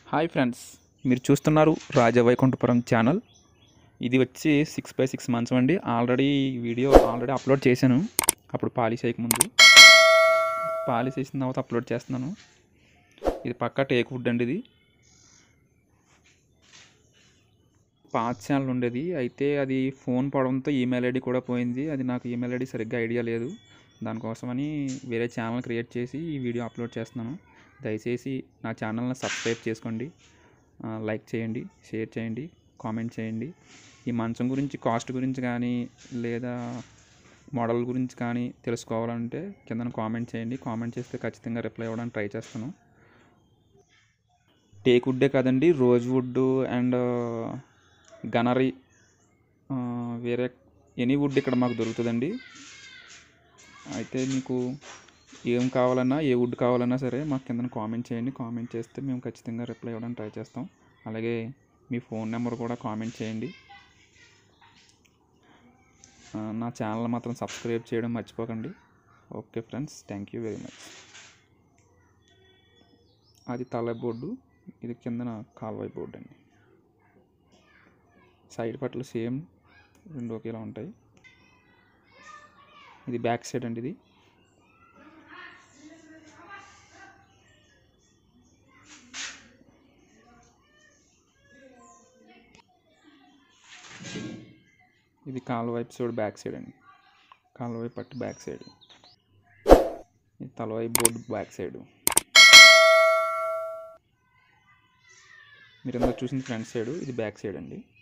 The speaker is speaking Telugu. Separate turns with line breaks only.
హాయ్ ఫ్రెండ్స్ మీరు చూస్తున్నారు రాజవైకుంఠపురం ఛానల్ ఇది వచ్చి సిక్స్ బై సిక్స్ మంత్స్ అండి ఆల్రెడీ వీడియో ఆల్రెడీ అప్లోడ్ చేశాను అప్పుడు పాలిష్ ముందు పాలిష్ చేసిన తర్వాత అప్లోడ్ చేస్తున్నాను ఇది పక్కా టేక్ వుడ్ అండి ఇది పాత ఛానల్ ఉండేది అయితే అది ఫోన్ పడడంతో ఈమెయిల్ ఐడి కూడా పోయింది అది నాకు ఈమెయిల్ ఐడి సరిగ్గా ఐడియా లేదు దానికోసమని వేరే ఛానల్ క్రియేట్ చేసి ఈ వీడియో అప్లోడ్ చేస్తున్నాను దయచేసి నా ఛానల్ని సబ్స్క్రైబ్ చేసుకోండి ఆ, లైక్ చేయండి షేర్ చేయండి కామెంట్ చేయండి ఈ మంచం గురించి కాస్ట్ గురించి కానీ లేదా మోడల్ గురించి కానీ తెలుసుకోవాలంటే కింద కామెంట్ చేయండి కామెంట్ చేస్తే ఖచ్చితంగా రిప్లై ఇవ్వడానికి ట్రై చేస్తాను టేక్ వుడ్డే కదండి రోజ్ వుడ్ అండ్ గనరీ ఆ, వేరే ఎనీ వుడ్ ఇక్కడ మాకు దొరుకుతుందండి అయితే మీకు ఏం కావాలన్నా ఏ వుడ్ కావాలన్నా సరే మాకు కింద కామెంట్ చేయండి కామెంట్ చేస్తే మేము ఖచ్చితంగా రిప్లై ఇవ్వడానికి ట్రై చేస్తాం అలాగే మీ ఫోన్ నెంబర్ కూడా కామెంట్ చేయండి ఆ, నా ఛానల్ మాత్రం సబ్స్క్రైబ్ చేయడం మర్చిపోకండి okay friends thank you very much అది తల బోర్డు ఇది కిందన కాల్వాయి బోర్డు అండి సైడ్ పట్లు సేమ్ రెండు ఒకేలా ఉంటాయి ఇది బ్యాక్ సైడ్ అండి ఇది ఇది కాలు వైపు సైడ్ బ్యాక్ సైడ్ అండి కాలు వైపు పట్టు బ్యాక్ సైడ్ ఇది తలవైపు బోర్డు బ్యాక్ సైడ్ మీరు అందరూ చూసింది ఫ్రంట్ సైడ్ ఇది బ్యాక్ సైడ్ అండి